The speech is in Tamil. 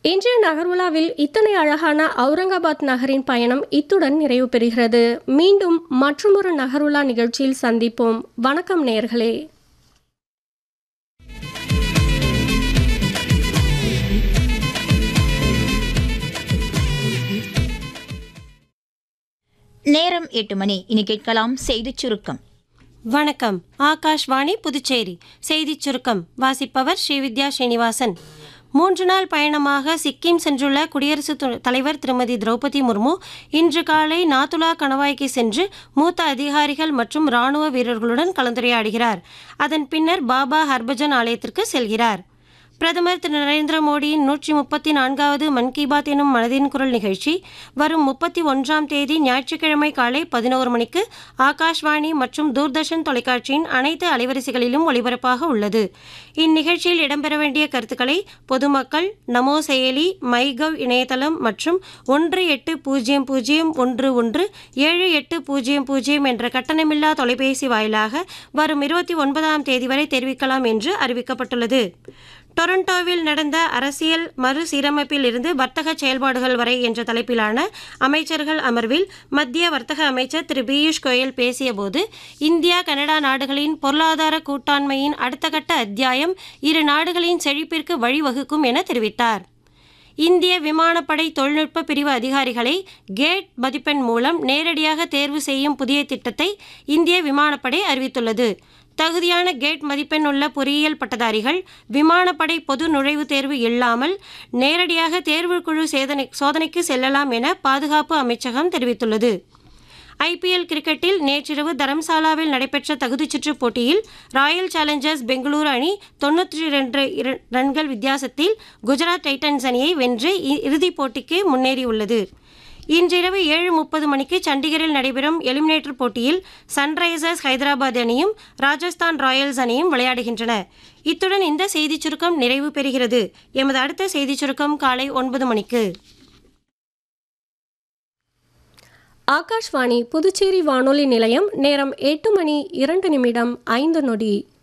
இன்றைய நகர்வுலாவில் இத்தனை அழகான அவுரங்காபாத் நகரின் பயணம் இத்துடன் நிறைவு பெறுகிறது மீண்டும் மற்றொரு நகர்வுலா நிகழ்ச்சியில் சந்திப்போம் வணக்கம் நேர்களே நேரம் எட்டு மணி இனி கேட்கலாம் செய்திச் சுருக்கம் வணக்கம் ஆகாஷ்வாணி புதுச்சேரி செய்திச் சுருக்கம் வாசிப்பவர் ஸ்ரீவித்யா ஸ்ரீனிவாசன் மூன்று நாள் பயணமாக சிக்கிம் சென்றுள்ள குடியரசுத் து- தலைவர் திருமதி திரௌபதி முர்மு இன்று காலை நாத்துலா கணவாய்க்கு சென்று மூத்த அதிகாரிகள் மற்றும் ராணுவ வீரர்களுடன் கலந்துரையாடுகிறார் அதன் பின்னர் பாபா ஹர்பஜன் ஆலயத்திற்கு செல்கிறார் பிரதமர் திரு நரேந்திர மோடியின் நூற்றி முப்பத்தி நான்காவது மன் கி பாத் எனும் மனதின் குரல் நிகழ்ச்சி வரும் முப்பத்தி ஒன்றாம் தேதி ஞாயிற்றுக்கிழமை காலை பதினோரு மணிக்கு ஆகாஷ்வாணி மற்றும் தூர்தர்ஷன் தொலைக்காட்சியின் அனைத்து அலைவரிசைகளிலும் ஒளிபரப்பாக உள்ளது இந்நிகழ்ச்சியில் இடம்பெற வேண்டிய கருத்துக்களை பொதுமக்கள் நமோ செயலி மைகவ் இணையதளம் மற்றும் ஒன்று எட்டு பூஜ்ஜியம் பூஜ்ஜியம் ஒன்று ஒன்று ஏழு எட்டு பூஜ்ஜியம் பூஜ்ஜியம் என்ற கட்டணமில்லா தொலைபேசி வாயிலாக வரும் இருபத்தி ஒன்பதாம் தேதி வரை தெரிவிக்கலாம் என்று அறிவிக்கப்பட்டுள்ளது டொரண்டோவில் நடந்த அரசியல் மறுசீரமைப்பில் இருந்து வர்த்தக செயல்பாடுகள் வரை என்ற தலைப்பிலான அமைச்சர்கள் அமர்வில் மத்திய வர்த்தக அமைச்சர் திரு பியூஷ் கோயல் பேசியபோது இந்தியா கனடா நாடுகளின் பொருளாதார கூட்டாண்மையின் அடுத்த கட்ட அத்தியாயம் இரு நாடுகளின் செழிப்பிற்கு வழிவகுக்கும் என தெரிவித்தார் இந்திய விமானப்படை தொழில்நுட்ப பிரிவு அதிகாரிகளை கேட் மதிப்பெண் மூலம் நேரடியாக தேர்வு செய்யும் புதிய திட்டத்தை இந்திய விமானப்படை அறிவித்துள்ளது தகுதியான கேட் மதிப்பெண் உள்ள பொறியியல் பட்டதாரிகள் விமானப்படை பொது நுழைவுத் தேர்வு இல்லாமல் நேரடியாக தேர்வுக்குழு சேதனை சோதனைக்கு செல்லலாம் என பாதுகாப்பு அமைச்சகம் தெரிவித்துள்ளது ஐபிஎல் கிரிக்கெட்டில் நேற்றிரவு தரம்சாலாவில் நடைபெற்ற தகுதிச்சுற்று போட்டியில் ராயல் சேலஞ்சர்ஸ் பெங்களூரு அணி தொண்ணூற்றி ரெண்டு இர- ரன்கள் வித்தியாசத்தில் குஜராத் டைட்டன்ஸ் அணியை வென்று இ- இறுதிப் போட்டிக்கு முன்னேறியுள்ளது இன்றிரவு ஏழு முப்பது மணிக்கு சண்டிகரில் நடைபெறும் எலிமினேட்டர் போட்டியில் சன்ரைசர்ஸ் ஹைதராபாத் அணியும் ராஜஸ்தான் ராயல்ஸ் அணியும் விளையாடுகின்றன இத்துடன் இந்த செய்திச் சுருக்கம் நிறைவு பெறுகிறது எமது அடுத்த செய்திச் சுருக்கம் காலை ஒன்பது மணிக்கு ஆகாஷ்வாணி புதுச்சேரி வானொலி நிலையம் நேரம் எட்டு மணி இரண்டு நிமிடம் ஐந்து நொடி